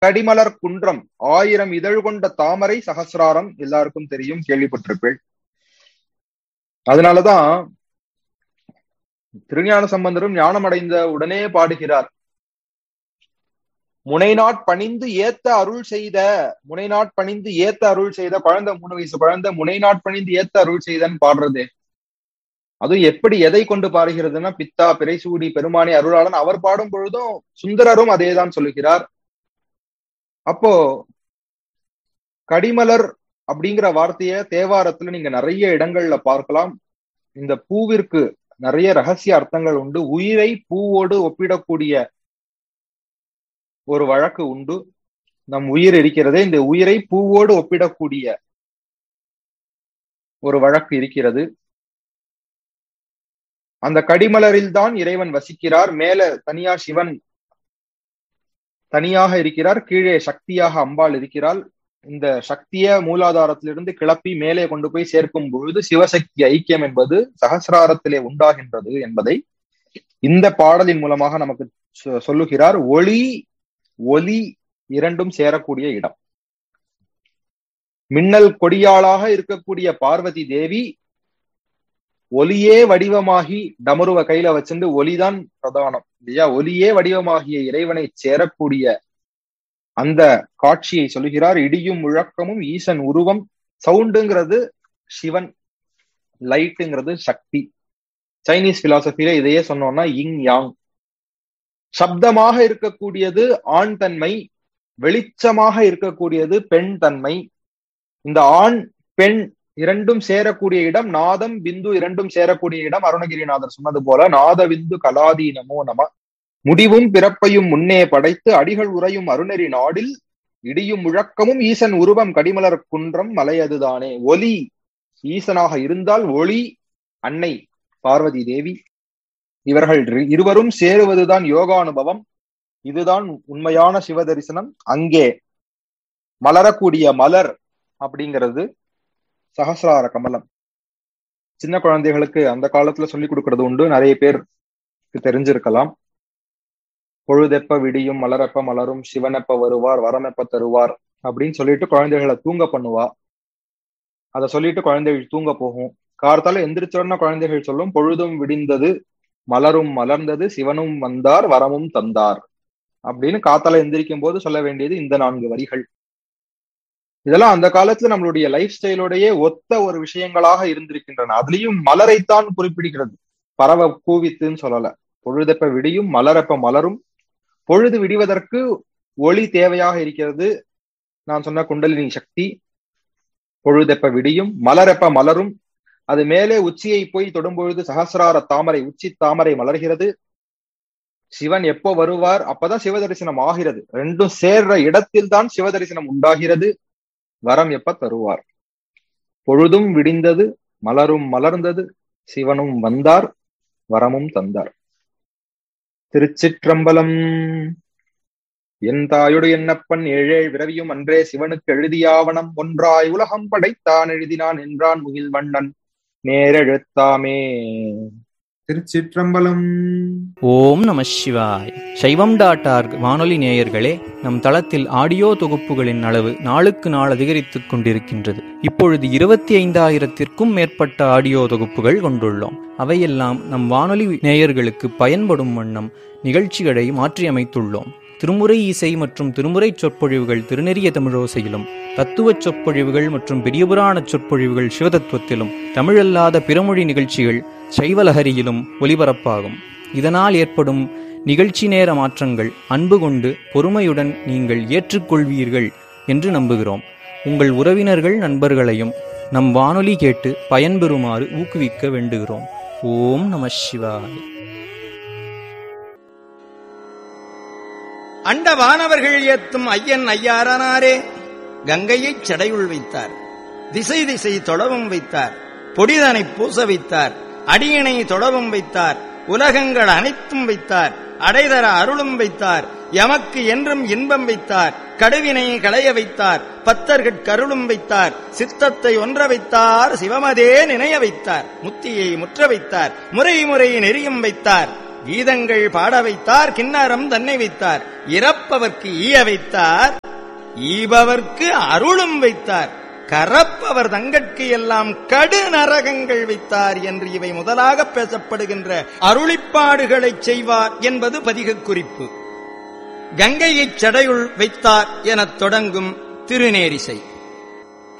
கடிமலர் குன்றம் ஆயிரம் இதழ் கொண்ட தாமரை சகசிராரம் எல்லாருக்கும் தெரியும் கேள்விப்பட்டிருப்பேன் அதனாலதான் திருஞான சம்பந்தரும் ஞானம் அடைந்த உடனே பாடுகிறார் முனைநாட் பணிந்து ஏத்த அருள் செய்த முனைநாட் பணிந்து ஏத்த அருள் செய்த குழந்தை மூணு வயசு குழந்தை முனைநாட் பணிந்து ஏத்த அருள் செய்தன்னு பாடுறது அதுவும் எப்படி எதை கொண்டு பாடுகிறதுன்னா பித்தா பிறைசூடி பெருமானி அருளாளன் அவர் பாடும் பொழுதும் சுந்தரரும் அதேதான் சொல்லுகிறார் அப்போ கடிமலர் அப்படிங்கிற வார்த்தைய தேவாரத்துல நீங்க நிறைய இடங்கள்ல பார்க்கலாம் இந்த பூவிற்கு நிறைய ரகசிய அர்த்தங்கள் உண்டு உயிரை பூவோடு ஒப்பிடக்கூடிய ஒரு வழக்கு உண்டு நம் உயிர் இருக்கிறதே இந்த உயிரை பூவோடு ஒப்பிடக்கூடிய ஒரு வழக்கு இருக்கிறது அந்த கடிமலரில் தான் இறைவன் வசிக்கிறார் மேல தனியா சிவன் தனியாக இருக்கிறார் கீழே சக்தியாக அம்பாள் இருக்கிறாள் இந்த சக்திய மூலாதாரத்திலிருந்து கிளப்பி மேலே கொண்டு போய் சேர்க்கும் பொழுது சிவசக்தி ஐக்கியம் என்பது சகசிராரத்திலே உண்டாகின்றது என்பதை இந்த பாடலின் மூலமாக நமக்கு சொல்லுகிறார் ஒளி ஒலி இரண்டும் சேரக்கூடிய இடம் மின்னல் கொடியாளாக இருக்கக்கூடிய பார்வதி தேவி ஒலியே வடிவமாகி டமருவ கையில வச்சிருந்து ஒலிதான் பிரதானம் இல்லையா ஒலியே வடிவமாகிய இறைவனை சேரக்கூடிய அந்த காட்சியை சொல்லுகிறார் இடியும் முழக்கமும் ஈசன் உருவம் சவுண்டுங்கிறது சிவன் லைட்டுங்கிறது சக்தி சைனீஸ் பிலாசபில இதையே சொன்னோம்னா இங் யாங் சப்தமாக இருக்கக்கூடியது ஆண் தன்மை வெளிச்சமாக இருக்கக்கூடியது பெண் தன்மை இந்த ஆண் பெண் இரண்டும் சேரக்கூடிய இடம் நாதம் பிந்து இரண்டும் சேரக்கூடிய இடம் அருணகிரிநாதர் சொன்னது போல நாத விந்து கலாதி நமோ நம முடிவும் பிறப்பையும் முன்னே படைத்து அடிகள் உறையும் அருணரி நாடில் இடியும் முழக்கமும் ஈசன் உருவம் கடிமலர் குன்றம் மலையதுதானே ஒலி ஈசனாக இருந்தால் ஒளி அன்னை பார்வதி தேவி இவர்கள் இருவரும் சேருவதுதான் யோகானுபவம் இதுதான் உண்மையான சிவ தரிசனம் அங்கே மலரக்கூடிய மலர் அப்படிங்கிறது சகசிரார கமலம் சின்ன குழந்தைகளுக்கு அந்த காலத்துல சொல்லி கொடுக்கறது உண்டு நிறைய பேருக்கு தெரிஞ்சிருக்கலாம் பொழுதெப்ப விடியும் மலரப்ப மலரும் சிவனப்ப வருவார் வரமெப்ப தருவார் அப்படின்னு சொல்லிட்டு குழந்தைகளை தூங்க பண்ணுவா அதை சொல்லிட்டு குழந்தைகள் தூங்க போகும் கார்த்தால எந்திரிச்சோன்னா குழந்தைகள் சொல்லும் பொழுதும் விடிந்தது மலரும் மலர்ந்தது சிவனும் வந்தார் வரமும் தந்தார் அப்படின்னு காத்தால எந்திரிக்கும் போது சொல்ல வேண்டியது இந்த நான்கு வரிகள் இதெல்லாம் அந்த காலத்துல நம்மளுடைய லைஃப் ஸ்டைலோடயே ஒத்த ஒரு விஷயங்களாக இருந்திருக்கின்றன அதுலயும் மலரைத்தான் குறிப்பிடுகிறது பறவை கூவித்துன்னு சொல்லல பொழுதெப்ப விடியும் மலரப்ப மலரும் பொழுது விடிவதற்கு ஒளி தேவையாக இருக்கிறது நான் சொன்ன குண்டலினி சக்தி பொழுதெப்ப விடியும் மலரப்ப மலரும் அது மேலே உச்சியை போய் தொடும்பொழுது சகசிரார தாமரை உச்சி தாமரை மலர்கிறது சிவன் எப்போ வருவார் அப்பதான் சிவ தரிசனம் ஆகிறது ரெண்டும் சேர்ற இடத்தில் தான் சிவ தரிசனம் உண்டாகிறது வரம் எப்ப தருவார் பொழுதும் விடிந்தது மலரும் மலர்ந்தது சிவனும் வந்தார் வரமும் தந்தார் திருச்சிற்றம்பலம் என் தாயுடு என்னப்பன் ஏழேழ் விரவியும் அன்றே சிவனுக்கு எழுதியாவனம் ஒன்றாய் உலகம் படைத்தான் எழுதினான் என்றான் முகில் வண்ணன் நேரெழுத்தாமே திருச்சிற்றம்பலம் ஓம் நம சிவாய் சைவம் டாட் ஆர்க் வானொலி நேயர்களே நம் தளத்தில் ஆடியோ தொகுப்புகளின் அளவு நாளுக்கு நாள் அதிகரித்துக் கொண்டிருக்கின்றது இப்பொழுது இருபத்தி ஐந்தாயிரத்திற்கும் மேற்பட்ட ஆடியோ தொகுப்புகள் கொண்டுள்ளோம் அவையெல்லாம் நம் வானொலி நேயர்களுக்கு பயன்படும் வண்ணம் நிகழ்ச்சிகளை மாற்றியமைத்துள்ளோம் திருமுறை இசை மற்றும் திருமுறை சொற்பொழிவுகள் திருநெறிய தமிழோசையிலும் தத்துவச் சொற்பொழிவுகள் மற்றும் பெரியபுராண சொற்பொழிவுகள் சிவதத்துவத்திலும் தமிழல்லாத பிறமொழி நிகழ்ச்சிகள் சைவலஹரியிலும் ஒலிபரப்பாகும் இதனால் ஏற்படும் நிகழ்ச்சி நேர மாற்றங்கள் அன்பு கொண்டு பொறுமையுடன் நீங்கள் ஏற்றுக்கொள்வீர்கள் என்று நம்புகிறோம் உங்கள் உறவினர்கள் நண்பர்களையும் நம் வானொலி கேட்டு பயன்பெறுமாறு ஊக்குவிக்க வேண்டுகிறோம் ஓம் நம சிவாய் அண்ட வானவர்கள் ஏத்தும் ஐயன் ஐயாரனாரே கங்கையைச் சடையுள் வைத்தார் திசை திசை தொழவும் வைத்தார் பொடிதனை பூச வைத்தார் அடியினை தொழவும் வைத்தார் உலகங்கள் அனைத்தும் வைத்தார் அடைதர அருளும் வைத்தார் எமக்கு என்றும் இன்பம் வைத்தார் கடுவினை களைய வைத்தார் பத்தர்கட் கருளும் வைத்தார் சித்தத்தை ஒன்ற வைத்தார் சிவமதே நினைய வைத்தார் முத்தியை முற்ற வைத்தார் முறை முறை நெறியும் வைத்தார் கீதங்கள் பாட வைத்தார் கிண்ணறம் தன்னை வைத்தார் இறப்பவர்க்கு ஈய வைத்தார் ஈபவர்க்கு அருளும் வைத்தார் கரப்பவர் தங்கட்கு எல்லாம் கடு நரகங்கள் வைத்தார் என்று இவை முதலாக பேசப்படுகின்ற அருளிப்பாடுகளைச் செய்வார் என்பது பதிகக் குறிப்பு கங்கையைச் சடையுள் வைத்தார் எனத் தொடங்கும் திருநேரிசை